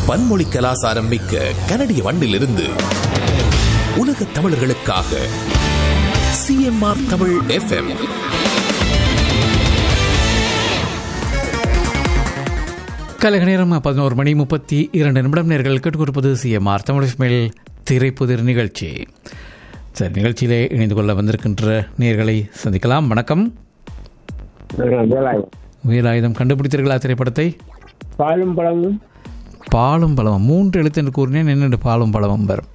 பன்மொழி கலாசாரம் மிக்க கனடிய மண்ணிலிருந்து உலக தமிழர்களுக்காக சிஎம்ஆர் தமிழ் எஃப்எம் கலக நேரம் பதினோரு மணி முப்பத்தி இரண்டு நிமிடம் நேர்கள் கேட்டுக்கொடுப்பது சிஎம்ஆர் தமிழ் மேல் திரைப்புதிர் நிகழ்ச்சி சரி நிகழ்ச்சியிலே இணைந்து கொள்ள வந்திருக்கின்ற நேர்களை சந்திக்கலாம் வணக்கம் வேலாயுதம் கண்டுபிடித்தீர்களா திரைப்படத்தை பாலும் பழமும் பாலும் பழமும் மூன்று எழுத்து என்று கூறினேன் என்னென்று பாலும் பழமும் வரும்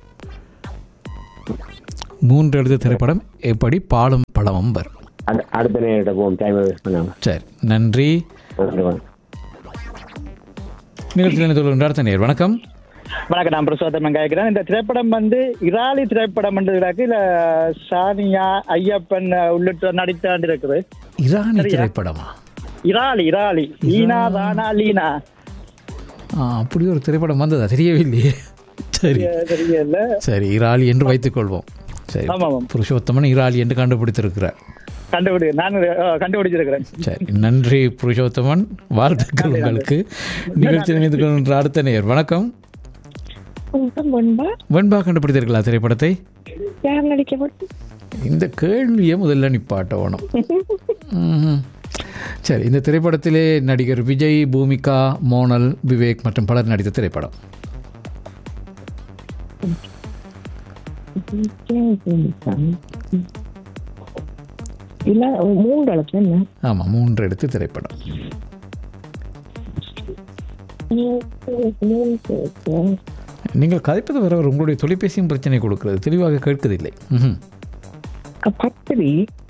மூன்று எழுத்து திரைப்படம் எப்படி பாலும் பழமும் வரும் அடு- அடுத்த நேரிட்ட போவோம் டைம் வேஸ்ட் பண்ணாம சரி நன்றி நன்றி, வணக்கம். நிகழ்ச்சியில் இணைந்து கொள்கின்ற அடுத்த நேர் வணக்கம் வணக்கம் நான் பிரசோத்தமன் கேட்கிறேன் இந்த திரைப்படம் வந்து இராலி திரைப்படம் இருக்கு இல்ல சானியா ஐயப்பன் உள்ளிட்ட நடித்தாண்டு இருக்குது இரானி சரியா? திரைப்படமா இராலி இராலி லீனா ராணா லீனா ஆ, அப்படி ஒரு திரைப்படம் வந்ததா தெரியவில்லையே சரி தெரியல சரி இராலி என்று வைத்துக் கொள்வோம் சரி ஆமா, ஆமாம். புருஷோத்தமன் இராலி என்று கண்டுபிடித்திருக்கிறார் கண்டுபிடி நான் அஹ், கண்டுபிடிச்சிருக்கிறேன் சரி நன்றி புருஷோத்தமன் வாழ்த்துக்கள் உங்களுக்கு நிகழ்ச்சி இணைந்து கொள்கின்ற அடுத்த நேர் வணக்கம் முன்பா வெண்பா கண்டுபிடித்தீர்களா திரைப்படத்தை யார் நடிக்கப்பட்டு இந்த கேள்வியை முதல்ல நிப்பாட்டணும் ம்ஹும். சரி இந்த திரைப்படத்திலே நடிகர் விஜய் பூமிகா மோனல் விவேக் மற்றும் பலர் நடித்த திரைப்படம் இல்ல மூன்று எழுத்து என்ன ஆமாம் மூன்று எடுத்து திரைப்படம் நீங்கள் கதைப்பது வர உங்களுடைய தொலைபேசியும் பிரச்சனை கொடுக்கிறது தெளிவாக கேட்கதில்லை ம்ஹும். பத்திரி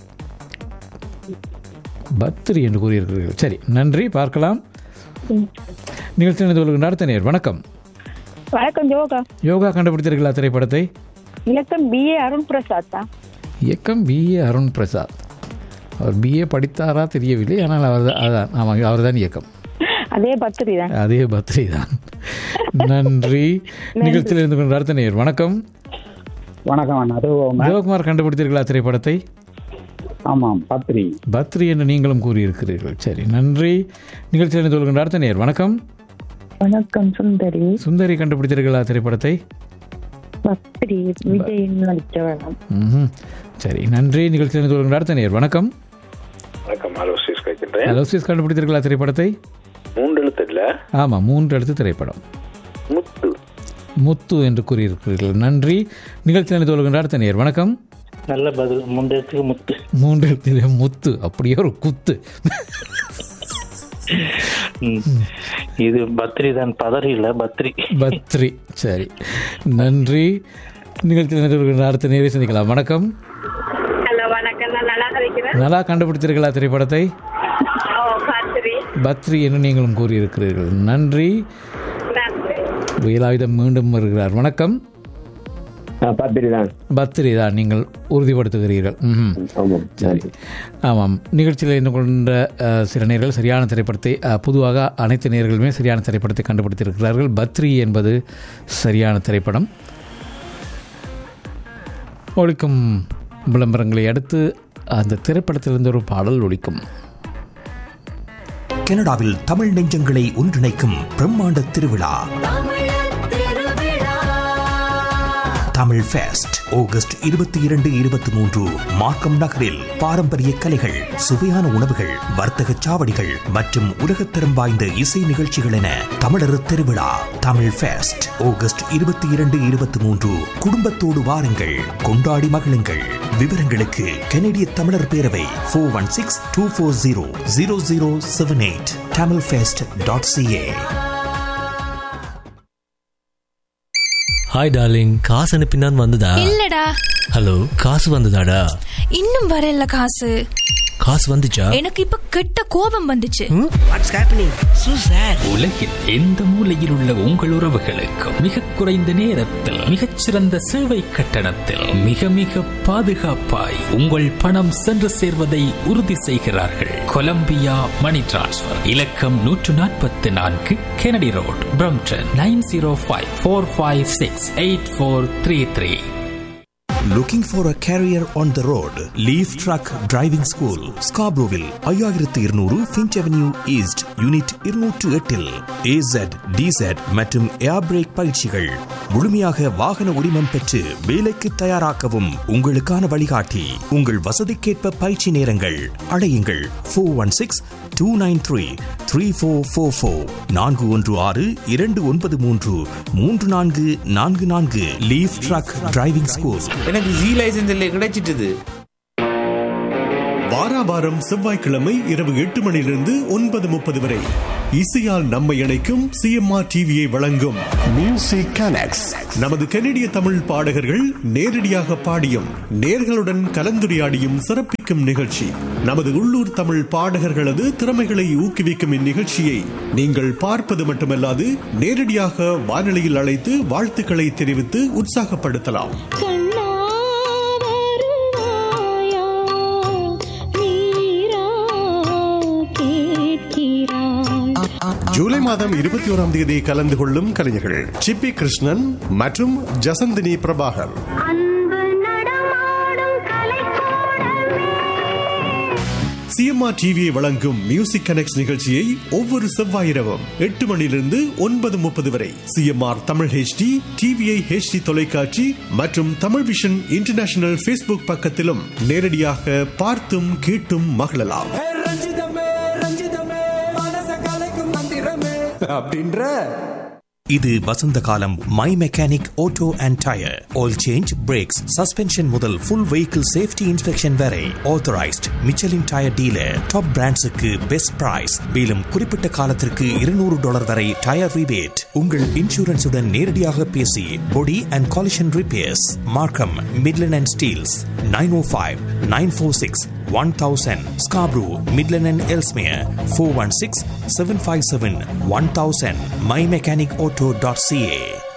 பத்ரி என்று கூறியிருக்கிறீர்கள் சரி நன்றி பார்க்கலாம் நிகழ்ச்சி நடந்து கொள்கின்ற அடுத்த நேர் வணக்கம் வணக்கம் ஜோகா யோகா கண்டுபிடித்தீர்களா திரைப்படத்தை இலக்கம் பி ஏ அருண் பிரசாத் தான் இயக்கம் பிஏ அருண் பிரசாத் அவர் பிஏ படித்தாரா தெரியவில்லை ஆனால் அவர் தான் அதான் ஆமாம் அவர் தான் இயக்கம் அதே பத்திரி தான் அதே பத்ரி தான் நன்றி நிகழ்ச்சியில் இருந்து கொண்ட அடுத்த நேர் வணக்கம் வணக்கம் அண்ணா அது சிவகுமார் கண்டுபிடித்தீர்களா திரைப்படத்தை ஆமாம் பத்ரி பத்ரி என்று நீங்களும் கூறியிருக்கிறீர்கள் சரி நன்றி நிகழ்ச்சியில் இருந்து கொள்கின்ற அடுத்த நேர் வணக்கம் வணக்கம் சுந்தரி சுந்தரி கண்டுபிடித்தீர்களா திரைப்படத்தை பத்திரி விஜய் நடிச்ச வேணும் ம்ஹும். சரி நன்றி நிகழ்ச்சியில் இருந்து கொள்கின்ற அடுத்த நேர் வணக்கம் வணக்கம் அலோசியஸ் கேட்கின்றேன் அலோசியஸ் கண்டுபிடித்தீர்களா திரைப்படத்தை மூன்று எழுத்து இல்ல ஆமாம் மூன்று எழுத்து திரைப்படம் முத்து முத்து என்று கூறியிருக்கிறீர்கள் நன்றி நிகழ்ச்சியில் இருந்து கொள்கின்ற அடுத்த நேர் வணக்கம் நல்ல பதில் முண்டத்துக்கு முத்து மூன்று எழுத்திலே முத்து அப்படியே ஒரு குத்து இது பத்ரி தான் பதறி இல்ல பத்ரி பத்ரி சரி நன்றி நிகழ்ச்சியில் இருந்து கொள்கின்ற அடுத்த நேரை சந்திக்கலாம் வணக்கம் ஹலோ வணக்கம் நான் நல்லா இருக்கிறேன் நல்லா கண்டுபிடித்தீர்களா திரைப்படத்தை ஓ பத்திரி பத்ரி என்று நீங்களும் கூறியிருக்கிறீர்கள் நன்றி வேலாயுதம் மீண்டும் வருகிறார் வணக்கம் ஆ, பத்திரி தான் பத்ரி தான் நீங்கள் உறுதிப்படுத்துகிறீர்கள் ம்ஹும். ஆமாம் சரி ஆமாம் நிகழ்ச்சியில் இருந்து கொண்ட அஹ், சில நேர்கள் சரியான திரைப்படத்தை அஹ், பொதுவாக அனைத்து நேர்களுமே சரியான திரைப்படத்தை கண்டுபிடித்திருக்கிறார்கள் பத்ரி என்பது சரியான திரைப்படம் ஒழிக்கும் விளம்பரங்களை அடுத்து அந்த திரைப்படத்திலிருந்து ஒரு பாடல் ஒழிக்கும் கனடாவில் தமிழ் நெஞ்சங்களை ஒன்றிணைக்கும் பிரம்மாண்ட திருவிழா தமிழ் ஃபெஸ்ட் ஆகஸ்ட் இருபத்தி இரண்டு இருபத்தி மூன்று மார்க்கம் நகரில் பாரம்பரிய கலைகள் சுவையான உணவுகள் வர்த்தக சாவடிகள் மற்றும் உலகத்தரம் வாய்ந்த இசை நிகழ்ச்சிகள் என தமிழர் திருவிழா தமிழ் ஃபெஸ்ட் ஆகஸ்ட் இருபத்தி இரண்டு இருபத்தி மூன்று குடும்பத்தோடு வாருங்கள் கொண்டாடி மகிழுங்கள் விவரங்களுக்கு கனடிய தமிழர் பேரவை four one six two four zero zero zero seven eight Tamil fest dot CA hi darling காசு அனுப்பினான் வந்ததா இல்லடா ஹலோ காசு வந்ததாடா இன்னும் வரல காசு காசு வந்துச்சா எனக்கு இப்ப கெட்ட கோபம் வந்துச்சு உலகில் எந்த மூலையில் உள்ள உங்கள் உறவுகளுக்கும் மிக குறைந்த நேரத்தில் மிகச்சிறந்த சேவை கட்டணத்தில் மிக மிக பாதுகாப்பாய் உங்கள் பணம் சென்று சேர்வதை உறுதி செய்கிறார்கள் கொலம்பியா மணி டிரான்ஸ்ஃபர் இலக்கம் நூற்று நாற்பத்தி நான்கு Kennedy Road Brampton nine zero five four five six eight four three three Looking for a career on the road? Leaf Truck Driving School, Scarboroughville, ஐயாயிரத்து இருநூறு ஃபின்ச் அவென்யூ ஈஸ்ட் யூனிட் இருநூற்று எட்டில் ஏசட் டிசட் மற்றும் ஏர் break பயிற்சிகள் முழுமையாக வாகன உரிமம் பெற்று வேலைக்கு தயாராக்கவும் உங்களுக்கான வழிகாட்டி உங்கள் வசதிக்கேற்ப பயிற்சி நேரங்கள் அழையுங்கள் four one six two nine three three four four four நான்கு ஒன்று ஆறு இரண்டு ஒன்பது மூன்று மூன்று நான்கு நான்கு நான்கு லீஃப் ட்ரக் டிரைவிங் ஸ்கூல் எனக்கு ஜி லைசன்ஸ் இல்லை கிடைச்சிட்டுது வாராவாரம் செவ்வாய்க்கிழமை இரவு எட்டு மணியிலிருந்து ஒன்பது முப்பது வரை இசையால் நம்மை இணைக்கும் சிஎம்ஆர் டிவியை வழங்கும் மியூசிக் கனெக்ட்ஸ் நமது கனடிய தமிழ் பாடகர்கள் நேரடியாக பாடியும் நேர்களுடன் கலந்துரையாடியும் சிறப்பிக்கும் நிகழ்ச்சி நமது உள்ளூர் தமிழ் பாடகர்களது திறமைகளை ஊக்குவிக்கும் இந்நிகழ்ச்சியை நீங்கள் பார்ப்பது மட்டுமல்லாது நேரடியாக வானொலியில் அழைத்து வாழ்த்துக்களை தெரிவித்து உற்சாகப்படுத்தலாம் ஜூலை மாதம் இருபத்தி ஓராம் தேதி கலந்து கொள்ளும் கலைஞர்கள் சிப்பி கிருஷ்ணன் மற்றும் ஜசந்தினி பிரபாகர் சிஎம்ஆர் டிவியை வழங்கும் மியூசிக் கனெக்ட் நிகழ்ச்சியை ஒவ்வொரு செவ்வாய் இரவும் எட்டு மணியிலிருந்து ஒன்பது முப்பது வரை CMR Tamil HD TVI HD தொலைக்காட்சி மற்றும் தமிழ் விஷன் இன்டர்நேஷனல் ஃபேஸ்புக் பக்கத்திலும் நேரடியாக பார்த்தும் கேட்டும் மகிழலாம் அப்படின்ற இது வசந்த காலம் my mechanic auto and tyre oil change brakes suspension முதல் ஃபுல் வெஹிக்கிள் சேஃப்டி இன்ஸ்பெக்ஷன் வரை authorised Michelin tyre dealer top பிராண்ட்ஸுக்கு பெஸ்ட் பிரைஸ் மேலும் குறிப்பிட்ட காலத்திற்கு இருநூறு டாலர் வரை டயர் ரிபேட் உங்கள் இன்சூரன்ஸுடன் நேரடியாக பேசி body and collision repairs Markham Midland and Steeles nine O five nine four six one thousand Scarborough Midland and Ellesmere four one six seven five seven one thousand my mechanic auto dot CA